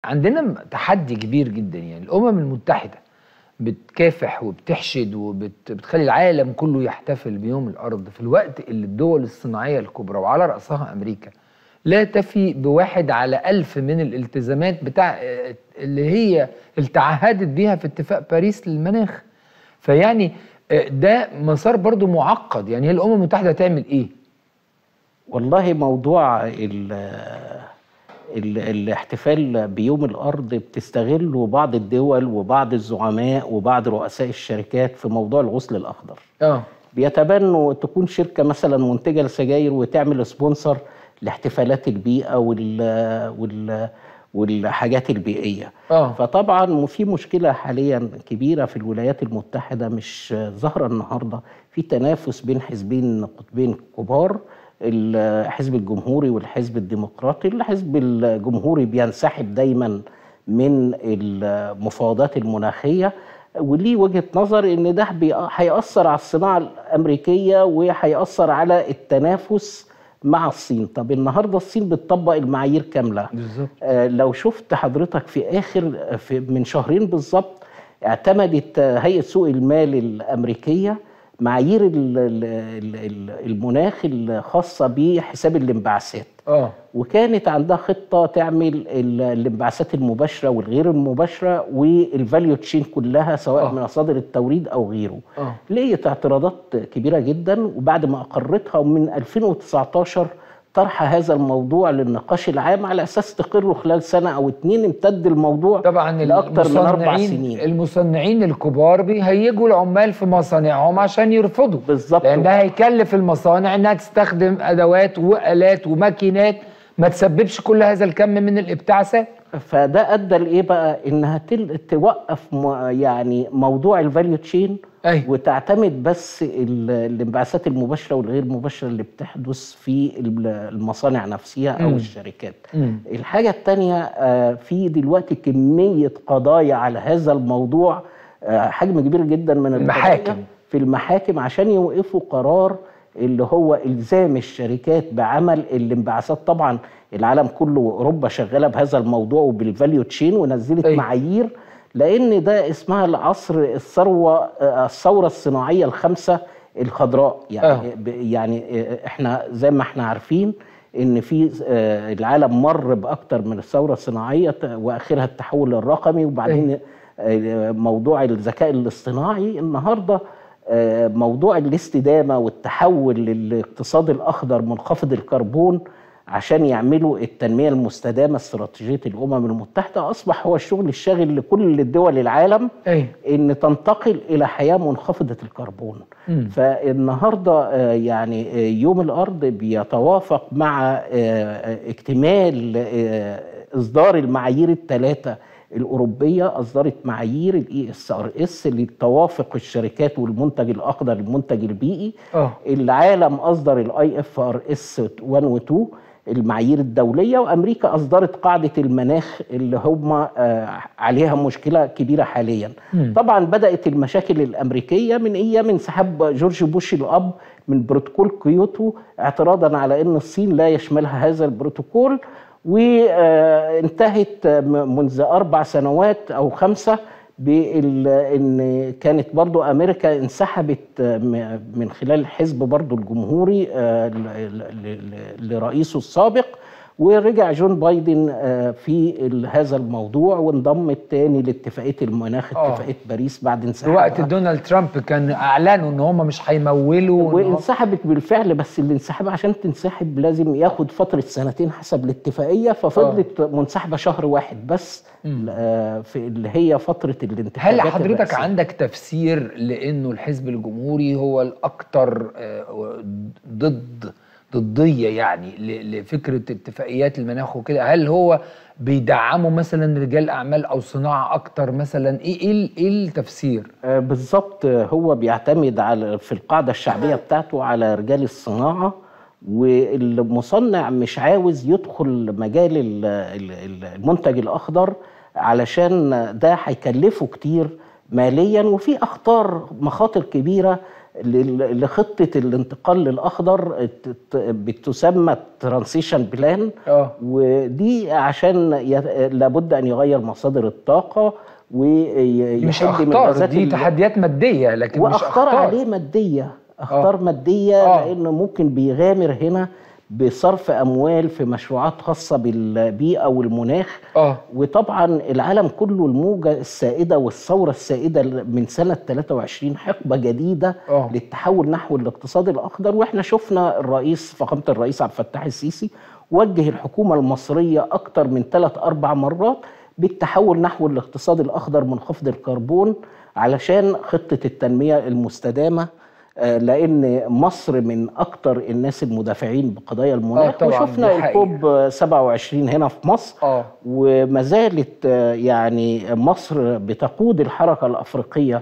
عندنا تحدي كبير جدا يعني الامم المتحده بتكافح وبتحشد وبتخلي العالم كله يحتفل بيوم الارض في الوقت اللي الدول الصناعيه الكبرى وعلى راسها امريكا لا تفي بواحد على ألف من الالتزامات بتاع اللي هي التعهدت بيها في اتفاق باريس للمناخ فيعني ده مسار برضو معقد يعني هي الأمم المتحدة هتعمل إيه؟ والله موضوع ال ال الاحتفال بيوم الأرض بتستغله بعض الدول وبعض الزعماء وبعض رؤساء الشركات في موضوع الغسل الأخضر اه بيتبنوا تكون شركة مثلا منتجة لسجاير وتعمل سبونسر لاحتفالات البيئة وال وال والحاجات البيئية اه فطبعا في مشكلة حاليا كبيرة في الولايات المتحدة مش ظاهرة النهاردة في تنافس بين حزبين قطبين كبار الحزب الجمهوري والحزب الديمقراطي الحزب الجمهوري بينسحب دايما من المفاوضات المناخية وليه وجهة نظر ان ده بي- هيأثر على الصناعة الأمريكية وهيأثر على التنافس مع الصين طب النهاردة الصين بتطبق المعايير كاملة بالظبط آه، لو شفت حضرتك في اخر في من شهرين بالظبط اعتمدت آه، هيئه سوق المال الامريكيه معايير ال- ال- ال- ال- المناخ الخاصه بحساب الانبعاثات اه وكانت عندها خطه تعمل ال- الانبعاثات المباشره والغير المباشره والفاليو تشين كلها سواء آه. من مصادر التوريد او غيره اه لقيت اعتراضات كبيرة جدا وبعد ما أقرتها ومن 2019 طرح هذا الموضوع للنقاش العام على أساس تقره خلال سنة أو اتنين امتد الموضوع طبعا لأكثر من أربع المصنعين سنين المصنعين الكبار بيهيجوا العمال في مصانعهم عشان يرفضوا بالظبط لان ده هيكلف المصانع انها تستخدم ادوات والات وماكينات ما تسببش كل هذا الكم من الابتعاثات فده أدى لإيه بقى إنها تل... توقف م... يعني موضوع الفاليو تشين ايوه وتعتمد بس ال- الانبعاثات المباشرة والغير مباشرة اللي بتحدث في ال- المصانع نفسها أو مم. الشركات مم. الحاجة التانية آه، في دلوقتي كمية قضايا على هذا الموضوع آه، حجم كبير جدا من القضايا المحاكم. في المحاكم عشان يوقفوا قرار اللي هو إلزام الشركات بعمل الانبعاثات طبعا العالم كله وأوروبا شغالة بهذا الموضوع وبالفاليو تشين ونزلت أيوة. معايير لأن ده اسمها العصر الثروة آه، الثورة الصناعية الخمسة الخضراء يعني آه. ب- يعني آه، احنا زي ما احنا عارفين ان في آه، العالم مر باكتر من الثوره الصناعيه ت- واخرها التحول الرقمي وبعدين آه، موضوع الذكاء الاصطناعي النهارده آه، موضوع الاستدامه والتحول للاقتصاد الاخضر منخفض الكربون عشان يعملوا التنميه المستدامه استراتيجيه الامم المتحده اصبح هو الشغل الشاغل لكل الدول العالم ايوه ان تنتقل الى حياه منخفضه الكربون مم. فالنهارده آه، يعني آه، يوم الارض بيتوافق مع آه، آه، اكتمال آه، اصدار المعايير الثلاثه الاوروبيه اصدرت معايير الاي اس ار اس لتوافق الشركات والمنتج الاخضر المنتج البيئي اه العالم اصدر الاي اف ار اس 1 و 2 المعايير الدوليه وامريكا اصدرت قاعده المناخ اللي هم آه، عليها مشكله كبيره حاليا مم. طبعا بدات المشاكل الامريكيه من ايام انسحاب جورج بوش الاب من بروتوكول كيوتو اعتراضا على ان الصين لا يشملها هذا البروتوكول وانتهت منذ اربع سنوات او خمسه بال- ان كانت برضو امريكا انسحبت م- من خلال الحزب برضو الجمهوري آه، ل- ل- ل- لرئيسه السابق ورجع جون بايدن آه، في ال- هذا الموضوع وانضم تاني لاتفاقيه المناخ آه. اتفاقيه باريس بعد في انسحابها وقت دونالد ترامب كان اعلنوا ان هم مش هيمولوا وإن هم- وانسحبت بالفعل بس الانسحاب عشان تنسحب لازم ياخد فتره سنتين حسب الاتفاقيه ففضلت منسحبه شهر واحد بس مم. آه، في اللي هي فتره الانتخابات هل حضرتك الرئاسية. عندك تفسير لانه الحزب الجمهوري هو الاكثر آه، ضد ضديه يعني ل- لفكره اتفاقيات المناخ وكده هل هو بيدعموا مثلا رجال اعمال او صناعه اكتر مثلا ايه ايه ال- ايه التفسير آه، بالظبط آه، هو بيعتمد على في القاعده الشعبيه بتاعته على رجال الصناعه والمصنع مش عاوز يدخل مجال ال- ال- ال- المنتج الاخضر علشان ده هيكلفه كتير ماليا وفي اخطار مخاطر كبيره لل- لخطه الانتقال للاخضر ت- ت- بتسمى ترانسيشن بلان اه ودي عشان ي- لابد ان يغير مصادر الطاقه ويحد مش من اخطار غازات دي ال- تحديات ماديه لكن مش واخطار اخطار عليه ماديه اخطار آه. ماديه آه. لانه ممكن بيغامر هنا بصرف اموال في مشروعات خاصه بالبيئه والمناخ اه وطبعا العالم كله الموجه السائده والثوره السائده من سنه 23 حقبه جديده آه. للتحول نحو الاقتصاد الاخضر واحنا شفنا الرئيس فخامه الرئيس عبد الفتاح السيسي وجه الحكومه المصريه اكثر من ثلاث اربع مرات بالتحول نحو الاقتصاد الاخضر منخفض الكربون علشان خطه التنميه المستدامه آه، لان مصر من اكثر الناس المدافعين بقضايا المناخ طبعاً، وشفنا دي حقيقة. الكوب 27 هنا في مصر اه وما زالت آه، يعني مصر بتقود الحركه الافريقيه